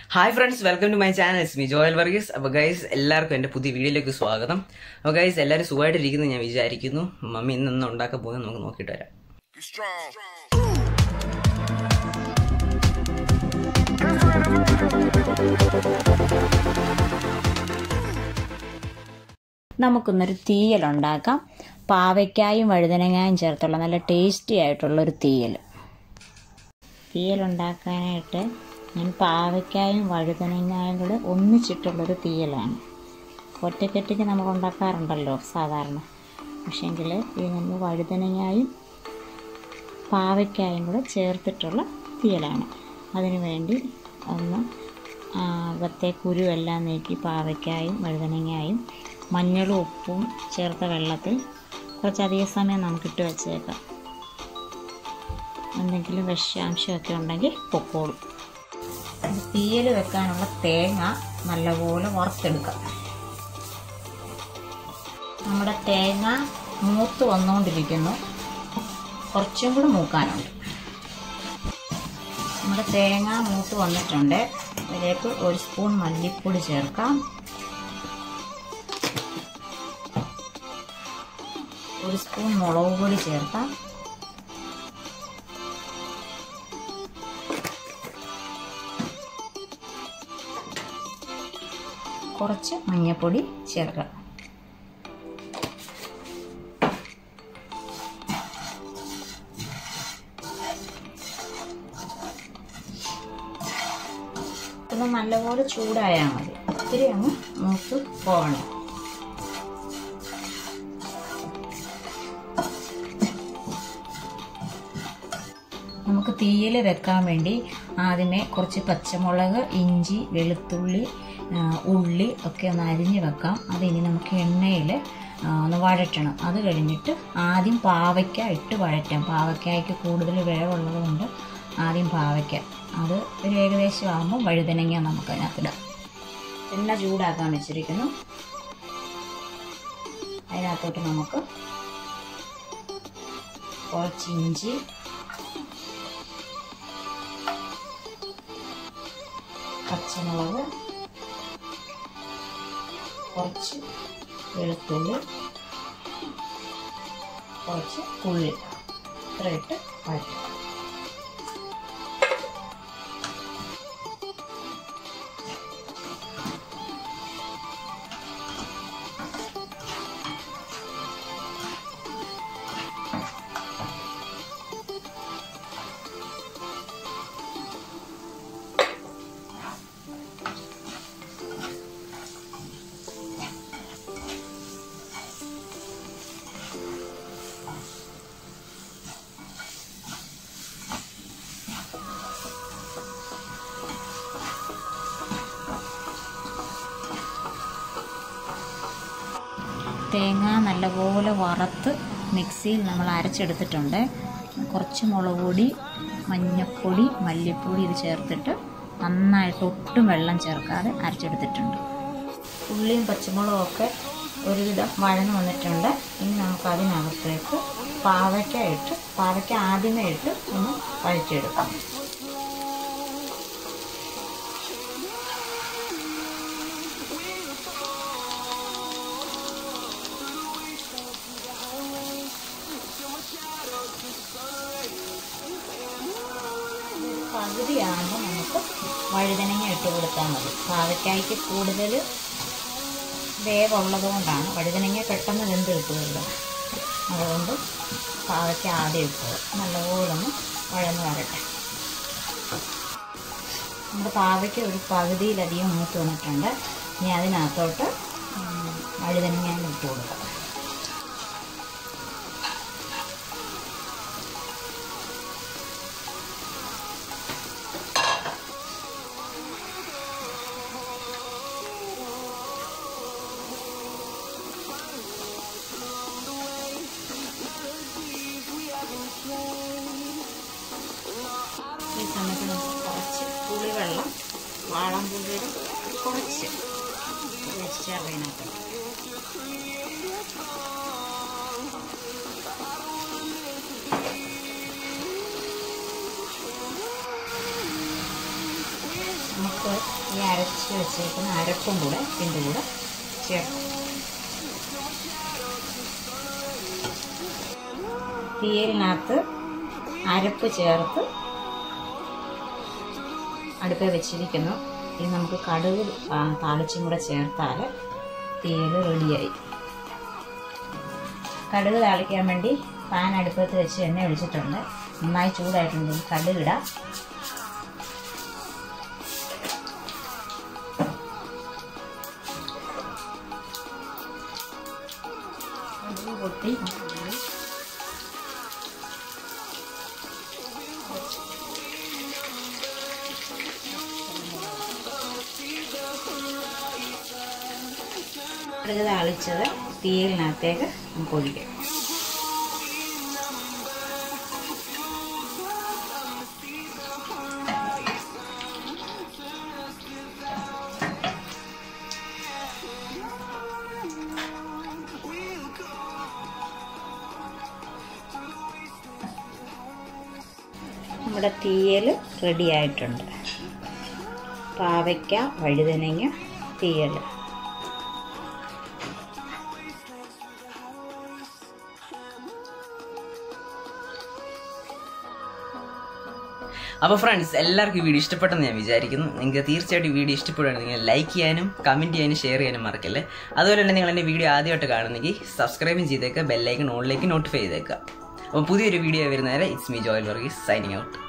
Hi friends welcome to my channel is me Joel Varghese അപ്പോൾ guys എല്ലാവർക്കും എൻ്റെ പുതിയ വീഡിയോയിലേക്ക് സ്വാഗതം അപ്പോൾ ഗൈസ് എല്ലാവരും സുഖമായിട്ടിരിക്കുന്നു ഞാൻ വിചാരിക്കുന്നു മമ്മി ഇന്ന് ഇന്ന് ഉണ്ടാക്കാൻ പോകുന്നത് നമുക്ക് നോക്കിയിട്ട് വരാം Be strong. നമുക്കിന്നൊരു തീയലുണ്ടാക്കാം പാവയ്ക്കായും വഴുതനങ്ങായും ചേർത്തുള്ള നല്ല ടേസ്റ്റി ആയിട്ടുള്ള ഒരു തീയൽ തീയലുണ്ടാക്കാനായിട്ട് ഞാൻ പാവയ്ക്കായും വഴുതനങ്ങായും കൂടെ ഒന്നിച്ചിട്ടുള്ളൊരു തീയലാണ് ഒറ്റക്കെട്ടിക്ക് നമുക്ക് ഉണ്ടാക്കാറുണ്ടല്ലോ സാധാരണ പക്ഷേങ്കിൽ ഇത് നമ്മൾ വഴുതനങ്ങായും പാവയ്ക്കായും കൂടെ ചേർത്തിട്ടുള്ള തീയലാണ് അതിനു വേണ്ടി ഒന്ന് ആ, അകത്തെ കുരുവെല്ലാം നീക്കി പാവയ്ക്കായും വഴുതനങ്ങായും മഞ്ഞളും ഉപ്പും ചേർത്ത വെള്ളത്തിൽ കുറച്ചധികം സമയം നമുക്കിട്ട് വെച്ചേക്കാം എന്തെങ്കിലും വിഷാംശമൊക്കെ ഉണ്ടെങ്കിൽ പൊക്കോളും ഇത് തീയൽ വെക്കാനുള്ള തേങ്ങ നല്ലപോലെ വറുത്തെടുക്കാം നമ്മുടെ തേങ്ങ മൂത്ത് വന്നുകൊണ്ടിരിക്കുന്നു കുറച്ചും കൂടി മൂക്കാനുണ്ട് നമ്മുടെ തേങ്ങ മൂത്ത് വന്നിട്ടുണ്ട് അതിലേക്ക് ഒരു സ്പൂൺ മല്ലിപ്പൊടി ചേർക്കാം ഒരു സ്പൂൺ മുളക് പൊടി ചേർക്കാം കുറച്ച് മഞ്ഞൾപ്പൊടി ചേർക്കാം ഒന്ന് നല്ലപോലെ ചൂടായാൽ മതി ഒത്തിരി അങ്ങ് മൂത്ത് പോകണം നമുക്ക് തീയിൽ വെക്കാൻ വേണ്ടി ആദ്യമേ കുറച്ച് പച്ചമുളക് ഇഞ്ചി വെളുത്തുള്ളി ആ, ഉള്ളി ഒക്കെ ഒന്ന് അരിഞ്ഞ് വെക്കാം അതിനി നമുക്ക് എണ്ണയിൽ ഒന്ന് വഴറ്റണം അത് കഴിഞ്ഞിട്ട് ആദ്യം പാവയ്ക്ക ഇട്ട് വഴറ്റാം പാവയ്ക്കായ്ക്ക് കൂടുതൽ വേവുള്ളത് കൊണ്ട് ആദ്യം പാവയ്ക്ക അത് ഒരു ഏകദേശം ആകുമ്പോൾ വഴുതനങ്ങ നമുക്ക് അതിനകത്തിടാം എണ്ണ ചൂടാക്കാൻ വെച്ചിരിക്കുന്നു അതിനകത്തോട്ട് നമുക്ക് കുറച്ച് ഇഞ്ചി പച്ചമുളക് കുറച്ച് വെളുത്തുള്ളി കുറച്ച് ഉള്ളി ഇത്ര ഇട്ട് വഴറ്റും തേങ്ങ നല്ലപോലെ വറുത്ത് മിക്സിയിൽ നമ്മൾ അരച്ചെടുത്തിട്ടുണ്ട് കുറച്ച് മുളക് പൊടി മഞ്ഞൾപ്പൊടി മല്ലിപ്പൊടി ഇത് ചേർത്തിട്ട് നന്നായിട്ട് ഒട്ടും വെള്ളം ചേർക്കാതെ അരച്ചെടുത്തിട്ടുണ്ട് ഉള്ളിയും പച്ചമുളകും ഒക്കെ ഒരുവിധം വഴന്ന് വന്നിട്ടുണ്ട് ഇനി നമുക്ക് അതിനകത്തേക്ക് പാവയ്ക്ക ഇട്ട് പാവയ്ക്ക ആദ്യമേ ഇട്ട് ഒന്ന് വഴറ്റിയെടുക്കാം പകുതിയാകുമ്പോൾ നമുക്ക് വഴുതനങ്ങ ഇട്ട് കൊടുത്താൽ മതി പാവയ്ക്കായ്ക്ക് കൂടുതൽ വേവുള്ളത് കൊണ്ടാണ് വഴുതനങ്ങ പെട്ടെന്ന് വെന്ത് കിട്ടുമല്ലോ അതുകൊണ്ട് പാവയ്ക്ക ആദ്യം ഇട്ടത് നല്ലപോലെ ഒന്ന് വഴന്ന് വരട്ടെ നമ്മുടെ പാവയ്ക്ക് ഒരു പകുതിയിലധികം മൂത്ത് വന്നിട്ടുണ്ട് ഇനി അതിനകത്തോട്ട് ഉം, വഴുതനങ്ങ ഇട്ട് കൊടുക്കാം ഈ സമയത്ത് നമുക്ക് കുറച്ച് പുളിവെള്ളം വാളംപുളിയുടെ കുറച്ച് വെച്ചാൽ അതിനകത്ത് നമുക്ക് ഈ അരച്ച് വെച്ചേക്കുന്ന അരപ്പും കൂടെ ഇതിൻ്റെ കൂടെ ചേർക്കാം തീയലിനകത്ത് അരപ്പ് ചേർത്ത് അടുപ്പിൽ വെച്ചിരിക്കുന്നു ഇത് നമുക്ക് കടുക് ആ, താളിച്ചും കൂടെ ചേർത്താൽ തീയൽ റെഡിയായി കടുക് താളിക്കാൻ വേണ്ടി പാൻ അടുപ്പത്ത് വെച്ച് എണ്ണ ഒഴിച്ചിട്ടുണ്ട് നന്നായി ചൂടായിട്ടുണ്ട് ഈ കടുക് ഇടാം കടുക് പൊട്ടി കടുക് താളിച്ചത് തീയലിനകത്തേക്ക് നമുക്ക് ഒഴിക്കാം നമ്മുടെ തീയൽ റെഡി ആയിട്ടുണ്ട് പാവയ്ക്ക വഴുതനങ്ങ തീയൽ അപ്പോൾ ഫ്രണ്ട്സ് എല്ലാവർക്കും ഈ വീഡിയോ ഇഷ്ടപ്പെട്ടെന്ന് ഞാൻ വിചാരിക്കുന്നു നിങ്ങൾക്ക് തീർച്ചയായിട്ടും ഈ വീഡിയോ ഇഷ്ടപ്പെടുകയാണെങ്കിൽ നിങ്ങൾ ലൈക്ക് ചെയ്യാനും കമൻറ്റ് ചെയ്യാനും ഷെയർ ചെയ്യാനും മറക്കല്ലേ അതുപോലെ തന്നെ നിങ്ങൾ എൻ്റെ വീഡിയോ ആദ്യമായിട്ട് കാണുന്നെങ്കിൽ സബ്സ്ക്രൈബും ചെയ്തേക്കുക ബെല്ലൈക്കൺ ഓണിലേക്ക് നോട്ടിഫൈ ചെയ്തേക്കുക അപ്പോൾ പുതിയൊരു വീഡിയോ വരുന്നവരെ it's me Joel Varghese signing out